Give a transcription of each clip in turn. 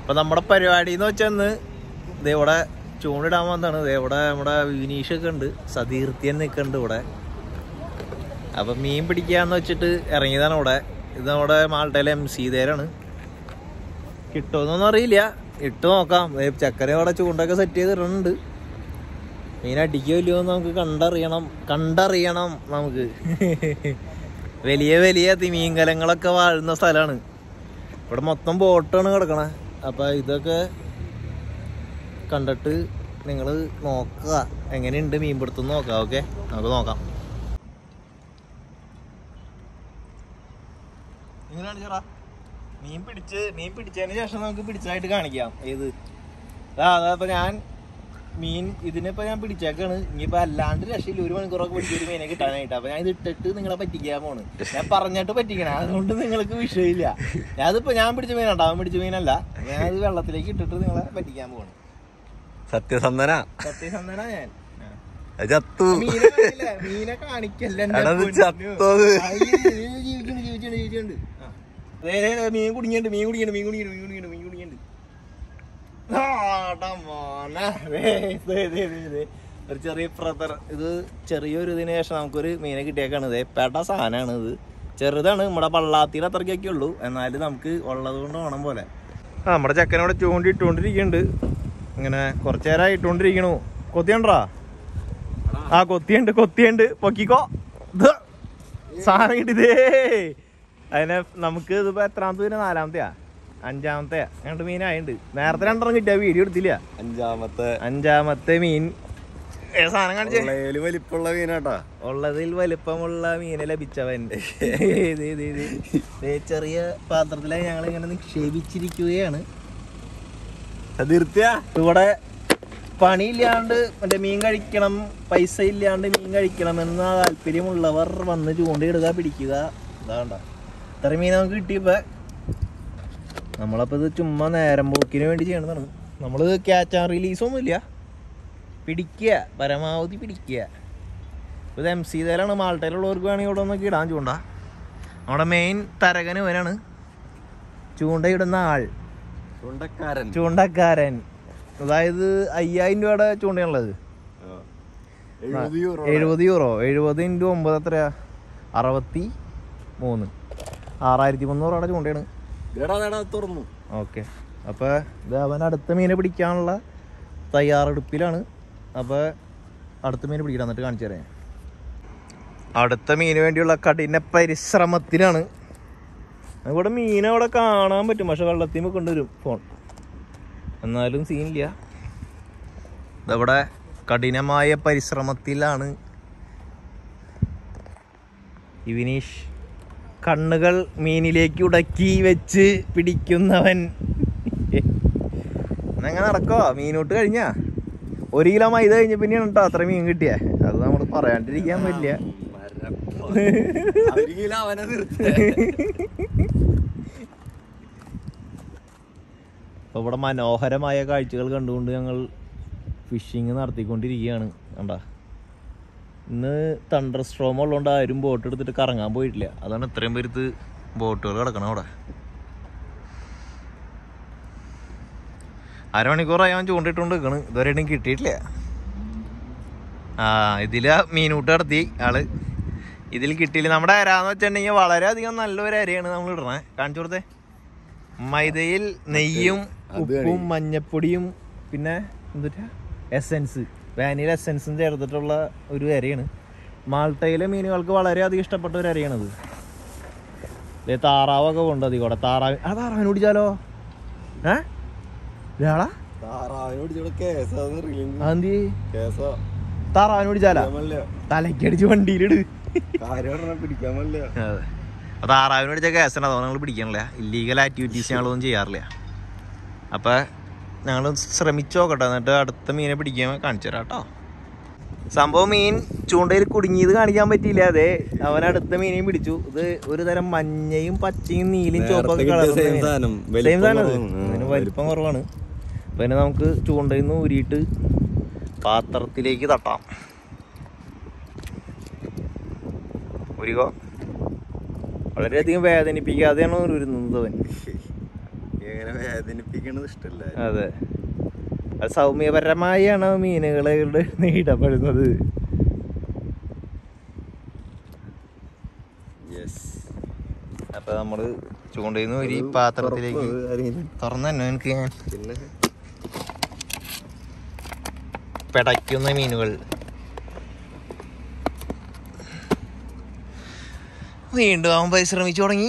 അപ്പൊ നമ്മുടെ പരിപാടി എന്ന് വെച്ചാൽ ഇതേ ഇവിടെ ചൂണ്ടിടാൻ വന്നതാണ് ഇതേ ഇവിടെ നമ്മുടെ വിനീഷ് ഒക്കെ ഉണ്ട് സതീർത്തിയൻ നിൽക്കുന്നുണ്ട് ഇവിടെ അപ്പൊ മീൻ പിടിക്കാന്ന് വെച്ചിട്ട് ഇറങ്ങിയതാണ് ഇവിടെ ഇത് നമ്മുടെ മാൾട്ടയിലെ എം സി ദേരാണ് കിട്ടുമെന്നൊന്നും അറിയില്ല ഇട്ട് നോക്കാം ദേ ചക്കര അവിടെ ചൂണ്ടൊക്കെ സെറ്റ് ചെയ്തിട്ടുണ്ട് മീൻ അടിക്കോ ഇല്ലയോ എന്ന് നമുക്ക് കണ്ടറിയണം കണ്ടറിയണം നമുക്ക് വലിയ വലിയ തിമീങ്കലങ്ങളൊക്കെ വാഴുന്ന സ്ഥലമാണ് ഇവിടെ മൊത്തം ബോട്ടാണ് കിടക്കണേ അപ്പൊ ഇതൊക്കെ കണ്ടിട്ട് നിങ്ങൾ നോക്കുക എങ്ങനെയുണ്ട് മീൻ പിടുത്തം നോക്കാം ഓക്കെ നമുക്ക് നോക്കാം ഇങ്ങനെയാണ് ചേട്ടാ മീൻ പിടിച്ച് മീൻ പിടിച്ചതിന് ശേഷം നമുക്ക് പിടിച്ചതായിട്ട് കാണിക്കാം ഏത് അതാ അതപ്പോ ഞാൻ മീൻ ഇതിനിപ്പോ ഞാൻ പിടിച്ചേക്കാണ് ഇനിയിപ്പോ അല്ലാണ്ട് രക്ഷയില്ല ഒരു മണിക്കൂറൊക്കെ പിടിച്ച ഒരു മീനെ കിട്ടാനായിട്ട് അപ്പൊ ഞാൻ ഇത് ഇട്ടിട്ട് നിങ്ങളെ പറ്റിക്കാൻ പോണ് ഞാൻ പറഞ്ഞിട്ട് പറ്റിക്കണേ അതുകൊണ്ട് നിങ്ങൾക്ക് വിഷയമില്ല ഞാനിപ്പോ ഞാൻ പിടിച്ച മീനാട്ടോ അവൻ പിടിച്ച മീനല്ല ഞാൻ ഇത് വെള്ളത്തിലേക്ക് ഇട്ടിട്ട് നിങ്ങളെ പറ്റിക്കാൻ പോണ് സത്യസന്ധന സത്യസന്ധനാ ഞാൻ ആ. അത് ചത്തു മീനെ കാണിക്കില്ല, മീനെ കാണിക്കല്ല എന്റെ എടാ, ഇത് പൊന്നു. ചത്തത്. ആ, ഇത് ജീവിച്ചുണ്ട്, ജീവിച്ചുണ്ട്, ജീവിച്ചുണ്ട്. ആ. ദേ, ദേ, ദേ, മീൻ കുടുങ്ങിയുണ്ട് മീൻ കുടുങ്ങിയുണ്ട് മീൻ കുടുങ്ങിയുണ്ട് മീൻ കുടുങ്ങിയുണ്ട് മീൻ കുടുങ്ങിയുണ്ട് ആടാ മോനെ. ദേ, ദേ, ദേ, ദേ, ദേ. ഒരു ചെറിയ ബ്രദർ ഇത് ചെറിയൊരു ഇതിന് ശേഷം നമുക്കൊരു മീനെ കിട്ടിയേക്കാണ് ഇതേ പെട്ട സാധനമാണ് ഇത് ചെറുതാണ് നമ്മുടെ പള്ളാത്തിയുടെ അത്രയ്ക്കൊക്കെ ഉള്ളൂ എന്നാലും നമുക്ക് ഉള്ളത് കൊണ്ട് വേണം പോലെ ആ നമ്മുടെ ചെക്കനോട് ചൂണ്ടി ഇട്ടുകൊണ്ടിരിക്കുന്നുണ്ട് ഇങ്ങനെ കുറച്ചു നേരം ഇട്ടുകൊണ്ടിരിക്കണു കൊത്തിയണ്ടാ ആ കൊത്തിയുണ്ട് കൊത്തിയുണ്ട് പൊക്കിക്കോ ഇത് സാധനം കിട്ടിയതേ അതിനെ നമുക്ക് ഇതിപ്പോ എത്രാമത്തെ പിന്നെ നാലാമത്തെയാ അഞ്ചാമത്തെ രണ്ട് മീനായിട്ടുണ്ട് നേരത്തെ രണ്ടെണ്ണം കിട്ടിയ വീഡിയോ എടുത്തില്ല അഞ്ചാമത്തെ അഞ്ചാമത്തെ മീൻ ഏ, സാധനം കാണിച്ചേ ഉള്ളേല് വലിപ്പമുള്ള മീനാട്ടാ ഉള്ളതിൽ വലിപ്പമുള്ള മീനെ ലഭിച്ചവൻ ഇത് ഇത് ഇത്. ദേ ചെറിയ പാത്രത്തിലായി ഞങ്ങൾ ഇങ്ങനെ നിക്ഷേപിച്ചിരിക്കുകയാണ് തീർത്തിയാ ഇവിടെ പണിയില്ലാണ്ട് മറ്റേ മീൻ കഴിക്കണം പൈസ ഇല്ലാണ്ട് മീൻ കഴിക്കണം എന്ന താല്പര്യമുള്ളവർ വന്ന് ചൂണ്ടയിടുക പിടിക്കുക ഇതാണ്ട ഇത്ര മീൻ നമുക്ക് കിട്ടിയപ്പോ നമ്മളപ്പോ ഇത് ചുമ്മാ നേരം പോക്കിന് വേണ്ടി ചെയ്യണതാണ് നമ്മളിത് ക്യാച്ച് ആൻഡ് റിലീസ് ഒന്നുമില്ല പിടിക്കുക പരമാവധി പിടിക്കുക ഇത് എം സി തേലാണ് മാൾട്ടയിലുള്ളവർക്ക് വേണമെങ്കിൽ ഇവിടെ ഒന്നൊക്കെ ഇടാൻ ചൂണ്ട നമ്മുടെ മെയിൻ തരകന് ഇവനാണ് ചൂണ്ടയിടുന്ന ആൾ ചുണ്ടക്കാരൻ ചൂണ്ടക്കാരൻ അതായത് അയ്യായിരം രൂപയുടെ ചൂണ്ടയാണുള്ളത് എഴുപത് യൂറോ എഴുപത് യൂറോ എഴുപത് ഇൻറ്റു ഒമ്പത് എത്രയാ അറുപത്തി മൂന്ന് ആറായിരത്തി മുന്നൂറ് രൂപയുടെ ചൂണ്ടയാണ് എടാ എടാ തുറന്നു ഓക്കെ അപ്പോൾ ഇത് അവൻ അടുത്ത മീനെ പിടിക്കാനുള്ള തയ്യാറെടുപ്പിലാണ് അപ്പോൾ അടുത്ത മീൻ പിടിക്കണം എന്നിട്ട് കാണിച്ചു തരാം അടുത്ത മീന് വേണ്ടിയുള്ള കഠിന പരിശ്രമത്തിലാണ് ഇവിടെ മീൻ അവിടെ കാണാൻ പറ്റും പക്ഷെ വെള്ളത്തിൽ കൊണ്ടുവരും ഫോൺ എന്നാലും സീനില്ല ഇതവിടെ കഠിനമായ പരിശ്രമത്തിലാണ് ഇവിനീഷ് കണ്ണുകൾ മീനിലേക്ക് ഉടക്കി വെച്ച് പിടിക്കുന്നവൻ എന്നങ്ങനെ നടക്കോ മീനോട്ട് കഴിഞ്ഞാ ഒരു കിലോ മൈദ കഴിഞ്ഞ പിന്നെയാണ് കേട്ടോ അത്ര മീൻ കിട്ടിയേ അത് നമ്മൾ പറയാണ്ടിരിക്കാൻ പറ്റില്ല ഒരു കിലോ അവനെ തീർത്തേ അപ്പോൾ ഇവിടെ മനോഹരമായ കാഴ്ചകൾ കണ്ടുകൊണ്ട് ഞങ്ങൾ ഫിഷിങ് നടത്തിക്കൊണ്ടിരിക്കുകയാണ് കണ്ട ഇന്ന് തണ്ടർ സ്ട്രോം ഉള്ളതുകൊണ്ട് ആരും ബോട്ട് എടുത്തിട്ട് കറങ്ങാൻ പോയിട്ടില്ല അതാണ് ഇത്രയും പേരുത്ത് ബോട്ടുകൾ കിടക്കണം അവിടെ അരമണിക്കൂറായി അവൻ ചൂണ്ടിട്ടുകൊണ്ട് നിൽക്കണ് ഇതുവരെയായിട്ടും കിട്ടിയിട്ടില്ല ആ ഇതില് മീനൂട്ട് നടത്തി ആള് ഇതിൽ കിട്ടിയില്ല നമ്മുടെ അരാന്ന് വെച്ചിട്ടുണ്ടെങ്കിൽ വളരെയധികം നല്ലൊരു അരയാണ് നമ്മൾ ഇടണേ കാണിച്ചു കൊടുത്തേ മൈദയിൽ നെയ്യും ഉപ്പും മഞ്ഞപ്പൊടിയും പിന്നെ എന്തുട്ടാ എസെൻസ് വാനില എസെൻസും ചേർത്തിട്ടുള്ള ഒരു അരയാണ് മാൾട്ടയിലെ മീനുകൾക്ക് വളരെയധികം ഇഷ്ടപ്പെട്ട ഒരു അരയാണിത് ദേ താറാവൊക്കെ കൊണ്ട് അധികം ഇവിടെ താറാവ് ആ താറാവിന് പിടിച്ചാലോ ഏ ഇയാളാ താറാവിനെ പിടിച്ചോടെ കേസാന്ന് റിലിംഗ് അതെന്തി കേസാ താറാവിന് പിടിച്ചാലോ തലക്കടിച്ച് വണ്ടിയിലിട് കാര്യം പറഞ്ഞാ പിടിക്കാൻ പറ്റില്ല അതെ അപ്പോൾ താറാവിന് പിടിച്ച കേസാണ് അതുകൊണ്ട് ഞങ്ങൾ പിടിക്കണില്ല ഇല്ലീഗൽ ആക്ടിവിറ്റീസ് ഞങ്ങളൊന്നും ചെയ്യാറില്ല അപ്പോൾ ഞങ്ങൾ ശ്രമിച്ചു നോക്കട്ടെ എന്നിട്ട് അടുത്ത മീനെ പിടിക്കാൻ കാണിച്ചു തരാം കേട്ടോ സംഭവം മീൻ ചൂണ്ടയിൽ കുടുങ്ങിയത് കാണിക്കാൻ പറ്റിയില്ല അതെ അവൻ അടുത്ത മീനെയും പിടിച്ചു ഇത് ഒരു തരം മഞ്ഞയും പച്ചയും നീലയും ചുവപ്പൊക്കെ നേരത്തെ കിട്ടിയ കളറുള്ള same മീനാ. സാധനം. Same വലിപ്പം സാധനം അത്. കുറവാണ്. ആ, ഇതിന് വലിപ്പം കുറവാണ് അപ്പം അതിനെ നമുക്ക് ചൂണ്ടയിൽ നിന്ന് ഊരിയിട്ട് പാത്രത്തിലേക്ക് തട്ടാം ഊരിക്കോ വളരെയധികം വേദനിപ്പിക്കാതെയാണ് ഉരുന്നത് അവൻ എങ്ങനെ വേദനിപ്പിക്കണത് ഇഷ്ടല്ല അതെ അത് സൗമ്യപരമായാണ് മീനുകളോട് ഇടപെടുന്നത് യെസ് അപ്പൊ നമ്മള് ചൂണ്ടയിന്ന് ഒരു പാത്രത്തിലേക്ക് തുറന്നു തന്നെ എനിക്ക് ഞാൻ പിന്നെ പിടയ്ക്കുന്ന മീനുകൾ വീണ്ടും അവൻ പരിശ്രമിച്ചു തുടങ്ങി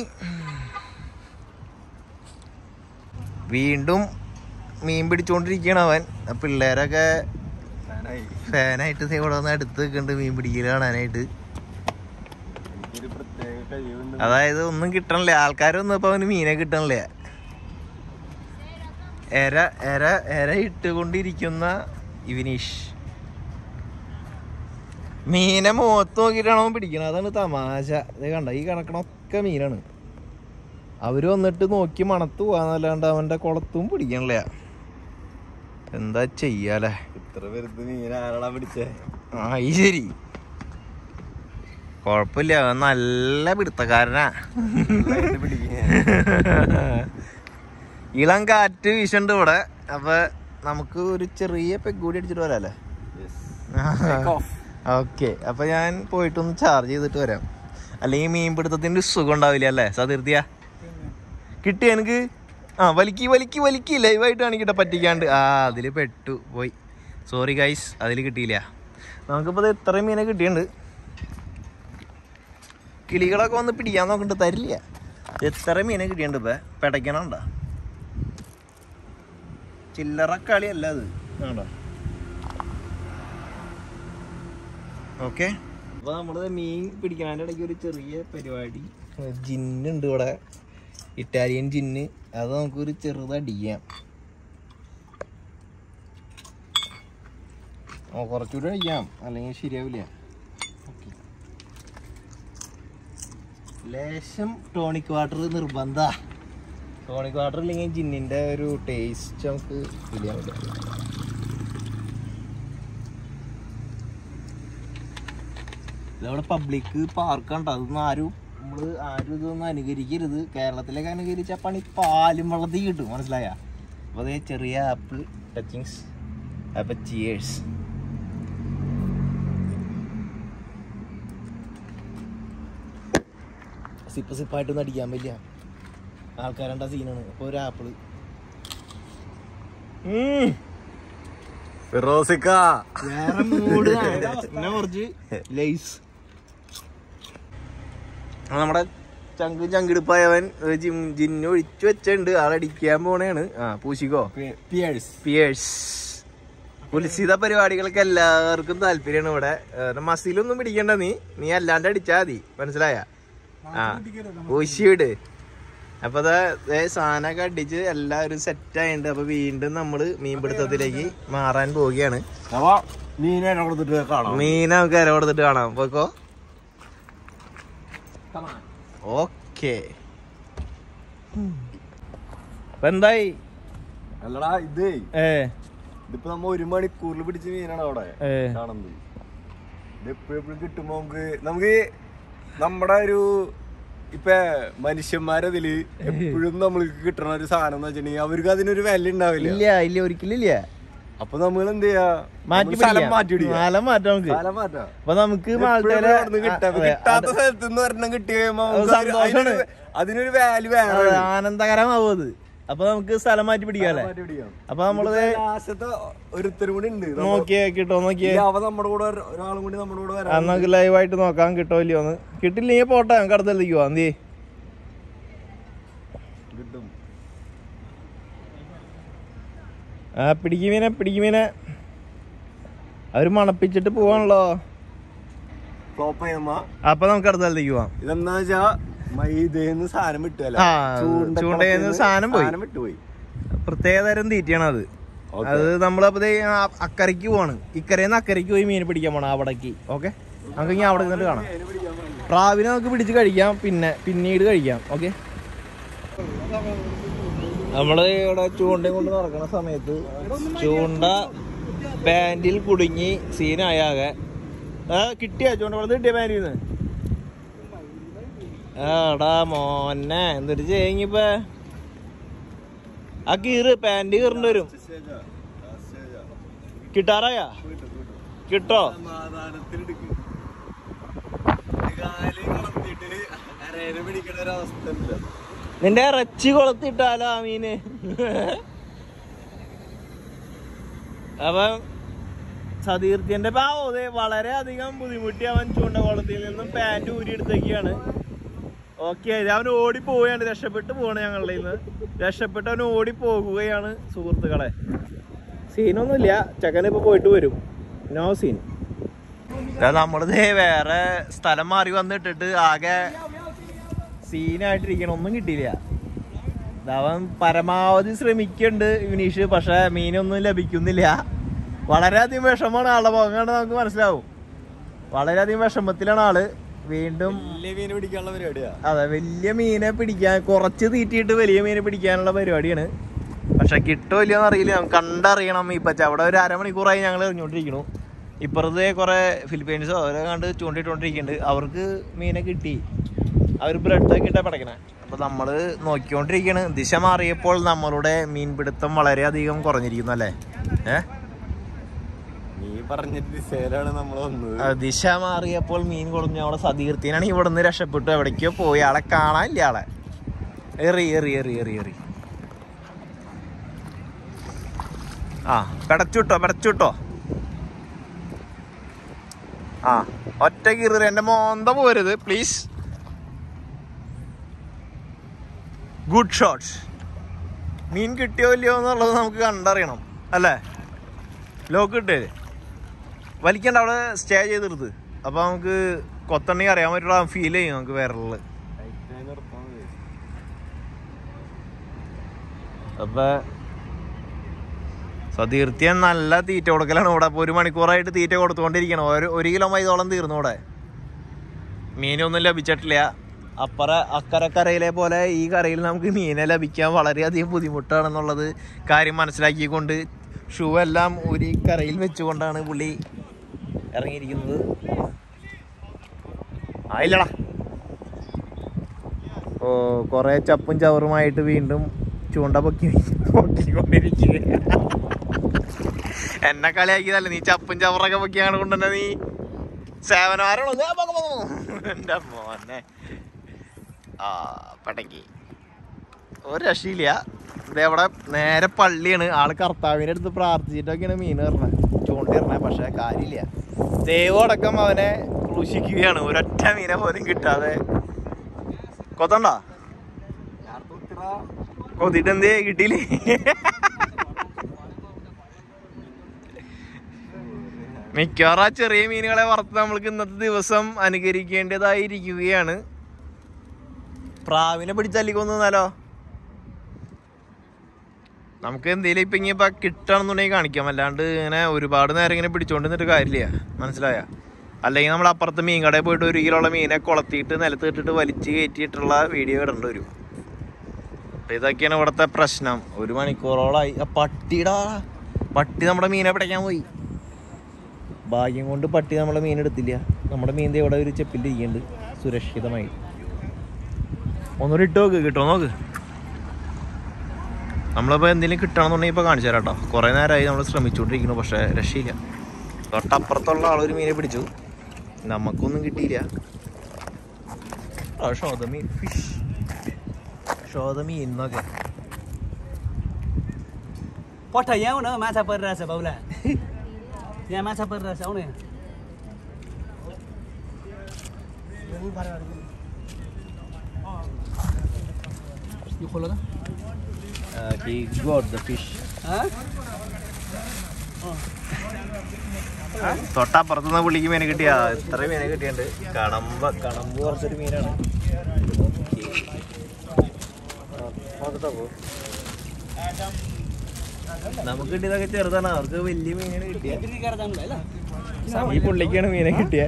വീണ്ടും മീൻ പിടിച്ചോണ്ടിരിക്കുകയാണ് അവൻ ആ പിള്ളേരൊക്കെ ഞാനായി ഫാനായിട്ട് ദേ ഇവിടെ വന്ന് അടുത്ത് നിൽക്കുന്നുണ്ട് മീൻ പിടിക്കൽ കാണാനായിട്ട് എനിക്കൊരു പ്രത്യേക കഴിവുണ്ട് അതായത് ഒന്നും കിട്ടണില്ല ആൾക്കാരൊന്നും ഇപ്പൊ അവന് മീനെ കിട്ടണില്ല എര എര എര ഇട്ടുകൊണ്ടിരിക്കുന്ന ഇവനീഷ് മീനെ മുഖത്ത് നോക്കിയിട്ടാണ് അവൻ പിടിക്കണത് അതാണ് തമാശ ഇത് കണ്ട ഈ കണക്കണൊക്കെ മീനാണ് അവര് വന്നിട്ട് നോക്കി മണത്ത് പോവാന്നല്ലാണ്ട് അവന്റെ കുളത്തും പിടിക്കണില്ല എന്താ ചെയ്യാലേ ഇത്ര വെറുതെ മീൻ ആരാളാ പിടിച്ചേ ആ ഈ ശരി കൊഴപ്പില്ല അവൻ നല്ല പിടുത്തക്കാരനാ നന്നായിട്ട് പിടിക്കുക ഇളം കാറ്റ് വീശുണ്ട് ഇവിടെ അപ്പൊ നമുക്ക് ഒരു ചെറിയ പെഗ്ഗൂടി അടിച്ചിട്ട് വരാല്ലേ ഓക്കെ അപ്പൊ ഞാൻ പോയിട്ടൊന്ന് ചാർജ് ചെയ്തിട്ട് വരാം അല്ലെങ്കിൽ മീൻ പിടുത്തത്തിന്റെ ഒരു സുഖം ഉണ്ടാവില്ല അല്ലേ സതീർത്തിയ കിട്ടി എനിക്ക് ആ വലിക്കി വലിക്കി വലിക്കി ലൈവായിട്ട് കാണിക്കട്ടെ പറ്റിക്കാണ്ട് ആ അതില് പെട്ടു പോയി സോറി ഗൈസ് അതിൽ കിട്ടിയില്ല നമുക്കിപ്പോ ദേ ഇത്രയും മീനെ കിട്ടിയിട്ടുണ്ട് കിളികളൊക്കെ വന്ന് പിടിക്കാൻ നോക്കണ്ട് തരില്ല എത്ര മീനെ കിട്ടിയിട്ടുണ്ട് ഇപ്പൊ പിടയ്ക്കണണ്ട ചില്ലറ കളിയല്ല അത് ആണോ ഓക്കെ അപ്പൊ നമ്മള് മീൻ പിടിക്കാൻ്റെ ഇടയ്ക്ക് ഒരു ചെറിയ പരിപാടി ജിന്നുണ്ട് ഇവിടെ ഇറ്റാലിയൻ ജിന്ന് അത് നമുക്കൊരു ചെറുത് അടിക്കാം ഓ കുറച്ചുകൂടി അടിക്കാം അല്ലെങ്കിൽ ശരിയാവില്ല ഓക്കെ ലേശം ടോണിക് വാട്ടർ നിർബന്ധ ടോണിക് വാട്ടർ ഇല്ലെങ്കിൽ ജിന്നിന്റെ ഒരു ടേസ്റ്റ് നമുക്ക് ഫീൽ ചെയ്യാൻ പറ്റില്ല ഇതവിടെ പബ്ലിക് പാർക്കാണ് അതൊന്നും ആരും നമ്മള് ആരും ഇതൊന്നും അനുകരിക്കരുത് കേരളത്തിലേക്ക് അനുകരിച്ച പണി പാലും വെള്ളത്തിൽ കിട്ടും മനസ്സിലായ അപ്പൊ അതേ ചെറിയ ആപ്പിൾ ടച്ചിങ്സ് അപ്പൊ ചിയേഴ്സ് സിപ്പ് സിപ്പായിട്ടൊന്നും അടിക്കാൻ പറ്റില്ല ആൾക്കാരണ്ട സീനാണ് അപ്പൊ ഒരു ആപ്പിള് ഫിറോസിക്ക വേറെ മൂഡ് പിന്നെ കുറച്ച് ലൈസ് നമ്മുടെ ചങ്ക് ചങ്കിടിപ്പായവൻ ഒരു ജിം- ജിന്ന് ഒഴിച്ചു വെച്ചുണ്ട് ആളടിക്കാൻ പോണേണ് ആ പൂശിക്കോ പിയേഴ്സ് പിയേഴ്സ് ഉത്സിത പരിപാടികൾക്ക് എല്ലാവർക്കും താല്പര്യമാണ് ഇവിടെ ഏഹ് മസിലൊന്നും പിടിക്കണ്ട നീ നീ അല്ലാണ്ട് അടിച്ചാ മതി മനസ്സിലായ ആ പൂശിവിട് അപ്പൊ ദാ ദേ സാധനമൊക്കെ അടിച്ച് എല്ലാവരും സെറ്റ് ആയിട്ടുണ്ട് അപ്പൊ വീണ്ടും നമ്മള് മീൻപിടുത്തത്തിലേക്ക് മാറാൻ പോവുകയാണ് അപ്പൊ മീനെ കൊടുത്തിട്ട് കാണാം മീൻ നമുക്ക് ഇര കൊടുത്തിട്ട് കാണാം പോക്കോ ഓക്കെ അപ്പൊ എന്തായി അല്ലടാ ഇത് ഏ ഇതിപ്പോ നമ്മ ഒരു മണിക്കൂറിൽ പിടിച്ച മീനാണ് അവിടെ ഏ കാണുന്നത് ഇത് എപ്പോഴും എപ്പോഴും കിട്ടുമ്പോ നമുക്ക് നമുക്ക് നമ്മുടെ ഒരു ഇപ്പൊ മനുഷ്യന്മാരതില് എപ്പോഴും നമ്മൾക്ക് കിട്ടണ ഒരു സാധനം എന്ന് വെച്ചിട്ടുണ്ടെങ്കിൽ അവർക്ക് അതിനൊരു വില ഉണ്ടാവില്ല ഇല്ല ഇല്ല ഒരിക്കലും ഇല്ല അപ്പൊ നമ്മൾ എന്ത് ചെയ്യാ മാറ്റി നമ്മള് സ്ഥലം പിടിക്കാം. മാറ്റി പിടിക്കാം സ്ഥലം മാറ്റാം നമുക്ക് സ്ഥലം മാറ്റാം അപ്പൊ നമുക്ക് എപ്പോഴും മാൾട്ടയിലെ അവിടുന്ന് കിട്ടാ. അപ്പൊ അതെ, കിട്ടാത്ത സ്ഥലത്ത് നിന്ന് ഒരെണ്ണം കിട്ടി കഴിയുമ്പോ അത് നമുക്ക് അതിന് സന്തോഷാണ്. അതിനൊരു- അതിനൊരു വാല്യൂ വേറെ അതെ, ആനന്ദകരമാവും അത് അപ്പൊ നമുക്ക് സ്ഥലം മാറ്റി പിടിക്കാല്ലേ മാറ്റി പിടിക്കാം അപ്പൊ നമ്മളത് ലാസ്റ്റത്തെ ഒരുത്തരും കൂടി ഉണ്ട് നമ്മ- നോക്കിയേ കിട്ടോ നോക്കിയേ ഈ അവ നമ്മുടെ കൂടെ ഒര- ഒരാളും കൂടി നമ്മുടെ കൂടെ വരാൻ അത് നമുക്ക് ലൈവായിട്ട് നോക്കാം കിട്ടോ ഇല്ലയോന്ന് കിട്ടില്ലെങ്കിൽ പോട്ടെ നമുക്ക് അടുത്തേക്ക് പോവാം എന്തി കിട്ടും ആ പിടിക്കുമീനെ പിടിക്കുമീനെ അവര് മണപ്പിച്ചിട്ട് പോവാണല്ലോ ഫ്ലോപ്പ് ചെയ്യുമ്പോ അപ്പൊ നമുക്ക് അടുത്ത സ്ഥലത്തേക്ക് പോവാം ഇതെന്താ വെച്ചാ മൈദേന്ന് സാധനം വിട്ടുവല്ല ആ, ചൂണ്ടയിന്ന് സാധനം പോയി. സാധനം വിട്ടുപോയി പ്രത്യേക തരം തീറ്റയാണ് അത് അത് നമ്മളപ്പോ ദേ ആ അക്കരയ്ക്ക് പോവാണ് ഇക്കരയിൽ അക്കരയ്ക്ക് പോയി മീൻ പിടിക്കാൻ പോണം അവിടേക്ക് ഓക്കെ നമുക്ക് ഇനി അവിടെ നിന്നിട്ട് കാണാം പ്രാവിനെ നമുക്ക് പിടിച്ച് കഴിക്കാം പിന്നെ പിന്നീട് കഴിക്കാം ഓക്കെ നമ്മള് ഇവിടെ ചൂണ്ടയും കൊണ്ട് നടക്കുന്ന സമയത്ത് ചൂണ്ട പാൻറിൽ കുടുങ്ങി സീനായാകെ ആ കിട്ടിയ ചൂണ്ട വെള്ളത്തിൽ കിട്ടിയ പാൻറിൽ നിന്ന് ആടാ മോനെ എന്തൊരു ചെയ്യിപ്പ ആ കീറ് പാന്റ് കീറിണ്ട് വരും കിട്ടാറായ കിട്ടോ സമാധാനത്തിലെടുക്ക് കാല് കളത്തിട്ട് അരേനെ പിടിക്കണ ഒരവസ്ഥ ഇല്ല നിന്റെ ഇറച്ചി കൊളത്തിട്ടാലോ ആ മീന് അപ്പം സതീർത്ഥ്യന്റെ പാവോതെ വളരെ അധികം ബുദ്ധിമുട്ടി അവൻ ചൂണ്ടകുളത്തിൽ നിന്നും പാന്റ് ഊരിയെടുത്തേക്കാണ് ഓക്കെ അവൻ ഓടി പോവുകയാണ് രക്ഷപ്പെട്ട് പോവാണ് ഞങ്ങളുടെ നിന്ന് രക്ഷപ്പെട്ട് അവൻ ഓടി പോകുകയാണ് സുഹൃത്തുക്കളെ സീനൊന്നുമില്ല ചെക്കൻ ഇപ്പൊ പോയിട്ട് വരും നോ സീൻ നമ്മളിത് വേറെ സ്ഥലം മാറി വന്നിട്ടിട്ട് ആകെ സീനായിട്ടിരിക്കണം ഒന്നും കിട്ടിയില്ല ദാ അവൻ പരമാവധി ശ്രമിക്കുന്നുണ്ട് വിനീഷ് പക്ഷെ മീനൊന്നും ലഭിക്കുന്നില്ല വളരെയധികം വിഷമമാണ് ആളുടെ മുഖം കണ്ട് നമുക്ക് മനസ്സിലാവും വളരെയധികം വിഷമത്തിലാണ് ആള് വീണ്ടും വലിയ മീൻ പിടിക്കാനുള്ള പരിപാടിയാ അതെ വലിയ മീനെ പിടിക്കാൻ കുറച്ച് തീറ്റിയിട്ട് വലിയ മീനെ പിടിക്കാനുള്ള പരിപാടിയാണ് പക്ഷെ കിട്ടോ ഇല്ലയോന്ന് അറിയില്ല നമുക്ക് കണ്ടറിയണം ഇപ്പൊ അവിടെ ഒരു അരമണിക്കൂറായി ഞങ്ങൾ എറിഞ്ഞോണ്ടിരിക്കണു ഇപ്പുറത്ത് കുറെ ഫിലിപ്പീൻസോ അവരെ കണ്ട് ചൂണ്ടിട്ടോണ്ടിരിക്കുന്നുണ്ട് അവർക്ക് മീനെ കിട്ടി അവർ ബ്രെഡ് ഒക്കെ ഇട്ടാ പടക്കണേ അപ്പൊ നമ്മള് നോക്കിക്കൊണ്ടിരിക്കണ് ദിശ മാറിയപ്പോൾ നമ്മളുടെ മീൻപിടുത്തം വളരെയധികം കുറഞ്ഞിരിക്കുന്നു അല്ലേ ഏഹ് നീ പറഞ്ഞിട്ട് ദിശയിലാണ് നമ്മൾ വന്നത് ആ, ദിശ മാറിയപ്പോൾ മീൻ കൊടുഞ്ഞ അവിടെ സതീർത്ഥ്യനാണ് ഇവിടുന്ന് രക്ഷപ്പെട്ടു എവിടേക്കോ പോയി ആളെ കാണാനില്ല ആളെ എറി എറി എറി എറി എറി ആ പെടച്ചുട്ടോ പെടച്ചുട്ടോ ആ ഒറ്റ കീറി എന്റെ മോന്ത പോരുത് പ്ലീസ് ഗുഡ് ഷോട്ട്സ് മീൻ കിട്ടിയോ ഇല്ലയോ എന്നുള്ളത് നമുക്ക് കണ്ടറിയണം അല്ലേ ലോക്ക് കിട്ടേ വലിക്കണ്ട അവിടെ സ്റ്റേ ചെയ്തെടുത്ത് അപ്പൊ നമുക്ക് കൊത്തണ്ണി അറിയാൻ പറ്റുള്ള ഫീൽ ചെയ്യും നമുക്ക് വിരലില് അപ്പൊ സതീർത്ഥ്യൻ നല്ല തീറ്റ കൊടുക്കലാണ് ഇവിടെ അപ്പൊ ഒരു മണിക്കൂറായിട്ട് തീറ്റ കൊടുത്തുകൊണ്ടിരിക്കണം ഒരു ഒരു കിലോ മൈതോളം തീർന്നു ഇവിടെ മീനൊന്നും ലഭിച്ചിട്ടില്ല അപ്പറ അക്കരെ കരയിലെ പോലെ ഈ കരയിൽ നമുക്ക് മീനെ ലഭിക്കാൻ വളരെയധികം ബുദ്ധിമുട്ടാണെന്നുള്ളത് കാര്യം മനസ്സിലാക്കിക്കൊണ്ട് ഷൂ എല്ലാം ഒരു കരയിൽ വെച്ചുകൊണ്ടാണ് പുള്ളി ഇറങ്ങിയിരിക്കുന്നത് ആയില്ലടാ ഓ കുറെ ചപ്പും ചവറുമായിട്ട് വീണ്ടും ചൂണ്ട പൊക്കി പൊക്കിക്കൊണ്ടിരിക്കുക എന്നെ കളിയാക്കിയതല്ല നീ ചപ്പും ചവറൊക്കെ പൊക്കിയാണ് കൊണ്ടുവന്നെ നീ സേവനമാരാണോ ദേ പോ, പോ, പോ. എന്റെ മോനെ ആ പടക്കി ഒരു രക്ഷയില്ല ഇതവിടെ നേരെ പള്ളിയാണ് ആള് കർത്താവിന്റെ അടുത്ത് പ്രാർത്ഥിച്ചിട്ടൊക്കെയാണ് മീൻ എറിഞ്ഞത് ചൂണ്ടി എറിഞ്ഞത് പക്ഷെ കാര്യമില്ല ദൈവം അടക്കം അവനെ ക്രൂശിക്കുകയാണ് ഒരൊറ്റ മീനെ പോലും കിട്ടാതെ കൊത്തണ്ട കൊത്തിട്ട് എന്തേ കിട്ടിയില്ലേ മിക്കവാറും ആ ചെറിയ മീനുകളെ വറുത്ത് നമ്മൾക്ക് ഇന്നത്തെ ദിവസം അനുകരിക്കേണ്ടതായിരിക്കുകയാണ് പ്രാവിനെ പിടിച്ചല്ലിക്കൊന്നാലോ നമുക്ക് എന്തെങ്കിലും ഇപ്പൊ ഇനിയിപ്പൊ കിട്ടണമെന്നുണ്ടെങ്കിൽ കാണിക്കാം അല്ലാണ്ട് ഇങ്ങനെ ഒരുപാട് നേരം ഇങ്ങനെ പിടിച്ചോണ്ട് നിന്നിട്ട് കാര്യമില്ല മനസ്സിലായ അല്ലെങ്കിൽ നമ്മൾ അപ്പുറത്ത് മീൻ കടയിൽ പോയിട്ട് ഒരു കിലോ ഉള്ള മീനെ കൊളത്തിയിട്ട് നിലത്ത് ഇട്ടിട്ട് വലിച്ച് കയറ്റിയിട്ടുള്ള വീഡിയോ ഇടേണ്ടി വരും അപ്പൊ ഇതൊക്കെയാണ് ഇവിടുത്തെ പ്രശ്നം ഒരു മണിക്കൂറോളായി ആ പട്ടിടാ പട്ടി നമ്മുടെ മീനെ പിടിക്കാൻ പോയി ഭാഗ്യം കൊണ്ട് പട്ടി നമ്മളെ മീൻ എടുത്തില്ല നമ്മുടെ മീൻ ദേ ഇവിടെ ഒരു ചെപ്പിൽ ഇരിക്കുന്നുണ്ട് സുരക്ഷിതമായി ഒന്നുകൂടി ഇട്ട് നോക്ക് കിട്ടോ നോക്ക് നമ്മളിപ്പോൾ എന്തെങ്കിലും കിട്ടണമെന്നുണ്ടെങ്കിൽ ഇപ്പോൾ കാണിച്ചു തരാം കേട്ടോ കുറേ നേരമായി നമ്മൾ ശ്രമിച്ചുകൊണ്ടിരിക്കുന്നു പക്ഷേ രക്ഷയില്ല തൊട്ടപ്പുറത്തുള്ള ആളൊരു മീനെ പിടിച്ചു നമുക്കൊന്നും കിട്ടിയില്ല ആ ഷോദമീൻ ഫിഷ് ഷോദമീൻ എന്നൊക്കെ पठ यहाँ न माछा परिरहेछ बाउला यहाँ माछा परिरहेछ आउनु यहाँ यो खोलो त he got the fish हाँ? തൊട്ടപ്പുറത്ത് നിന്ന് പുള്ളിക്ക് മീനെ കിട്ടിയ ഇത്ര മീനെ കിട്ടിയുണ്ട് കണമ്പ കണമ്പ് കുറച്ചൊരു മീനാണ് നമുക്ക് കിട്ടിയതൊക്കെ ചെറുതാണ് അവർക്ക് വലിയ മീനാണ് കിട്ടിയ बिक्री गरेर जानु भयो ल ഈ പുള്ളിക്കാണ് മീനെ കിട്ടിയ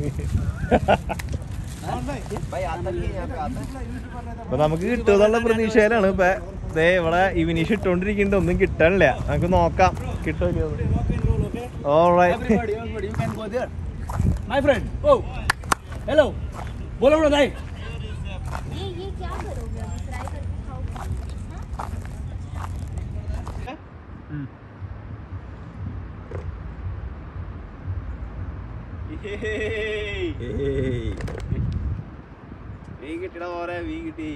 അപ്പൊ നമുക്ക് കിട്ടുമെന്നുള്ള പ്രതീക്ഷയിലാണ് ഇപ്പൊ ദേ ഇവിടെ ഇവനീഷ് ഇട്ടോണ്ടിരിക്കുന്നുണ്ട് ഒന്നും കിട്ടാനില്ല നമുക്ക് നോക്കാം കിട്ടുമല്ലോ all right Everybody, everybody, you can go there. My friend, oh, hello, बोलो न दाइ ये ये क्या करोगे अभी फ्राई करके खाओगे हाँ? വീ കിട്ടിട പോരെ വീ കിട്ടി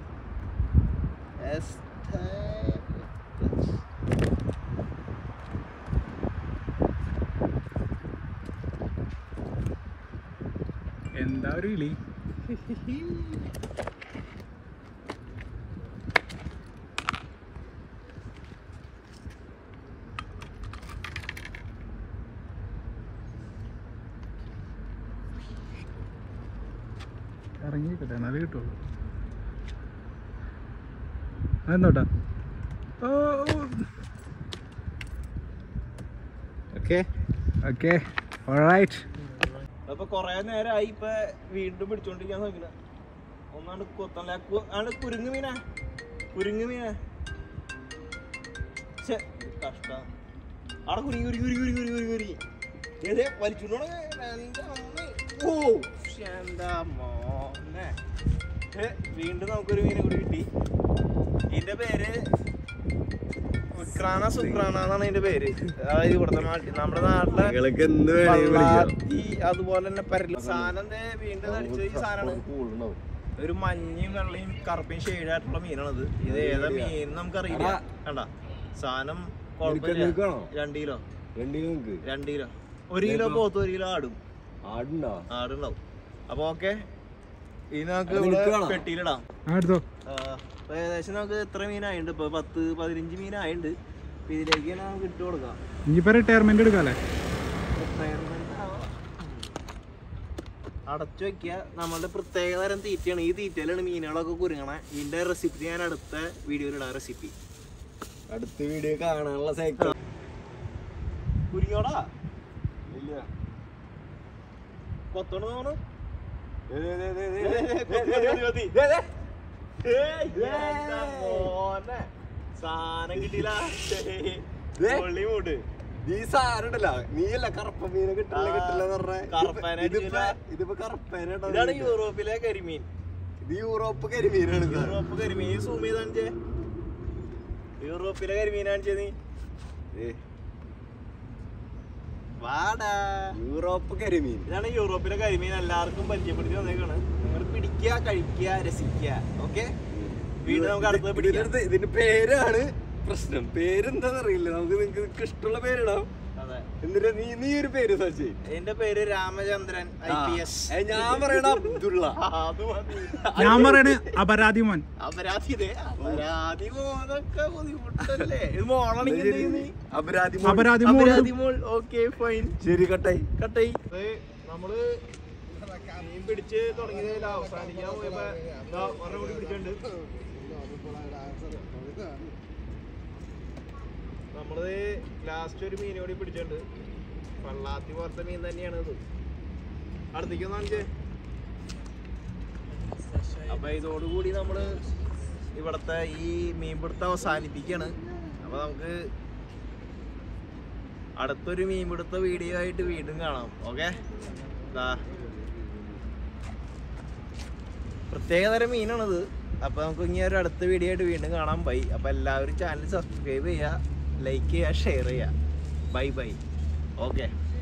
എന്താ ഒരു വിളി ഇറങ്ങിയിരിക്കട്ടെ എന്നാലേ കിട്ടുള്ളൂ അതെന്നോട്ടാ ഓ ഓക്കെ ഓക്കെ ഓൾറൈറ്റ് അപ്പൊ കൊറേ നേരമായി ഇപ്പൊ വീണ്ടും പിടിച്ചോണ്ടിരിക്കാൻ നോക്കില്ല ഒന്നാണ്ട് കൊത്തല്ല ആണ് കുരുങ്ങു മീന കുരുങ്ങു മീന ഛെ, കഷ്ട അവിടെ കുരുങ്ങി കുരുങ്ങി കുരുങ്ങി കുരുങ്ങി കുരുങ്ങി കുരുങ്ങി ഏതേ വലിച്ചുകൊണ്ടോ എന്റെ അമ്മ ഓ ശ്ശെ, എന്താ മോനെ ഛെ, വീണ്ടും നമുക്കൊരു മീനെ കൂടി കിട്ടി ഇതിന്റെ പേര് വിക്രാന സുക്രാന എന്നാണ് ഇതിന്റെ പേര് അതായത് ഇവിടുത്തെ നാട്ടിൽ നമ്മുടെ നാട്ടിലെ നിങ്ങൾക്ക് എന്ത് വേണമെങ്കിലും വിളിക്കാം പള്ളാത്തി അതുപോലെ തന്നെ പരല് സാധനം ദേ വീണ്ടും അടിച്ച ഈ സാധനമാണ് ഒരു മഞ്ഞയും വെള്ളയും കറുപ്പയും ഷെയ്ഡായിട്ടുള്ള മീനാണിത് ഇത് ഏതാ മീൻ നമുക്കറിയില്ല കണ്ട സാധനം കുഴപ്പമില്ല നിൽക്കണോ രണ്ട് കിലോ രണ്ടു നിങ്ങൾക്ക് രണ്ട് കിലോ ഒരു കിലോ പോത്ത് ഒരു കിലോ ആടും ആടുണ്ടോ ആടുണ്ടാവും അപ്പൊ ഓക്കെ ഇനി നമുക്ക് അത് ഇവിടെ നിൽക്കുകയാണോ? പെട്ടിയിലിടാം ആ എടുത്തോ ആ, അപ്പൊ ഏകദേശം നമുക്ക് എത്ര മീനായിട്ടുണ്ട് ഇപ്പൊ പത്ത് പതിനഞ്ച് മീനായിട്ടുണ്ട് അപ്പൊ ഇതിലേക്ക് നമുക്ക് ഇട്ട് കൊടുക്കാം ഇനിയിപ്പോ റിട്ടയർമെന്റ് എടുക്കാല്ലേ അടച്ചു വെക്കുക നമ്മളുടെ പ്രത്യേക തരം തീറ്റയാണ് ഈ തീറ്റയിലാണ് മീനുകളൊക്കെ കുരുങ്ങണേ ഇതിന്റെ റെസിപ്പി ഞാൻ അടുത്ത വീഡിയോയിൽ ഇടാം റെസിപ്പി അടുത്ത വീഡിയോ കാണാനുള്ള സൈക്കിൾ കുരുങ്ങോടാ ഇല്ല കൊത്തോണ്ട് തോന്നു ദേ, ദേ, ദേ, ദേ, ദേ, ദേ. സാധനം കിട്ടിയില്ല ദേ. പൊള്ളി മൂട് നീ സാധനം ഉണ്ടല്ലോ നീയല്ല കറുപ്പ മീനെ കിട്ടില്ല ആ, കിട്ടില്ല എന്ന് കറുപ്പേനെ പറഞ്ഞ ഇതിപ്പോ അടിച്ചില്ല. ഇതിപ്പോ കറുപ്പേനാട്ടോ ഇതാണ് യൂറോപ്പിലെ കരിമീൻ ഇത് യൂറോപ്പ് കരിമീനാണ് ഇത്. യൂറോപ്പ് കരിമീൻ സൂം ചെയ്ത് കാണിച്ചേ യൂറോപ്പിലെ കരിമീൻ കാണിച്ചേ നീ ദേ, വാടാ യൂറോപ്പ് കരിമീൻ ഇതാണ് യൂറോപ്പിലെ കരിമീൻ എല്ലാവർക്കും പരിചയപ്പെടുത്തി വന്നേക്കാണ് നിങ്ങൾ പിടിക്കുക കഴിക്കുക രസിക്കുക ഓക്കെ വീണ്ടും നമുക്ക് അടുത്തത് ഇതിന്റെ പിടിക്കാം അടുത്ത് ഇതിന്റെ പേരാണ് പ്രശ്നം പേരെന്താന്ന് അറിയില്ല നമുക്ക് നിങ്ങൾക്ക് ഇഷ്ടമുള്ള പേരിടാം അതെ എന്നിട്ട് നീ നീ ഒരു പേര് സെർച്ച് ചെയ്യ്. എന്റെ പേര് രാമചന്ദ്രൻ ഐ പി എസ് ഏ, ഞാൻ പറയണ അബ്ദുള്ള അത് മതി ഞാൻ പറയണേ അപരാധി മോൻ അപരാധി ഇതേ അപരാധി മോനൊക്കെ ബുദ്ധിമുട്ടല്ലേ ഇത് മോളാണെങ്കിൽ എന്ത് ചെയ്യും നീ? അപരാധി മോൾ. അപരാധി മോൻ അപരാധി മോൾ ഓക്കെ ഫൈൻ ശരി കട്ടായി കട്ടായി നമ്മള് മീൻ പിടിച്ച് തുടങ്ങിയതിൽ അവസാനിക്കാൻ പോയപ്പോ ദാ ഒരെണ്ണം കൂടി പിടിച്ചിട്ടുണ്ട് നമ്മള് ലാസ്റ്റ് ഒരു മീൻ കൂടി പിടിച്ചിട്ടുണ്ട് പള്ളാത്തി പോലത്തെ മീൻ തന്നെയാണ് ഇത് അടുത്തേക്ക് ഒന്ന് കാണിച്ചേ അപ്പൊ ഇതോടുകൂടി നമ്മള് ഇവിടത്തെ ഈ മീൻപിടുത്തം അവസാനിപ്പിക്കാണ് അപ്പൊ നമുക്ക് അടുത്തൊരു മീൻപിടുത്ത വീഡിയോ ആയിട്ട് വീണ്ടും കാണാം ഓക്കെ പ്രത്യേകതരം മീനാണിത് അപ്പൊ നമുക്ക് ഇനി ഒരു അടുത്ത വീഡിയോ ആയിട്ട് വീണ്ടും കാണാം ബൈ അപ്പൊ എല്ലാവരും ചാനൽ സബ്സ്ക്രൈബ് ചെയ്യുക ലൈക്ക് ചെയ്യുക ഷെയർ ചെയ്യുക ബൈ ബൈ ഓക്കെ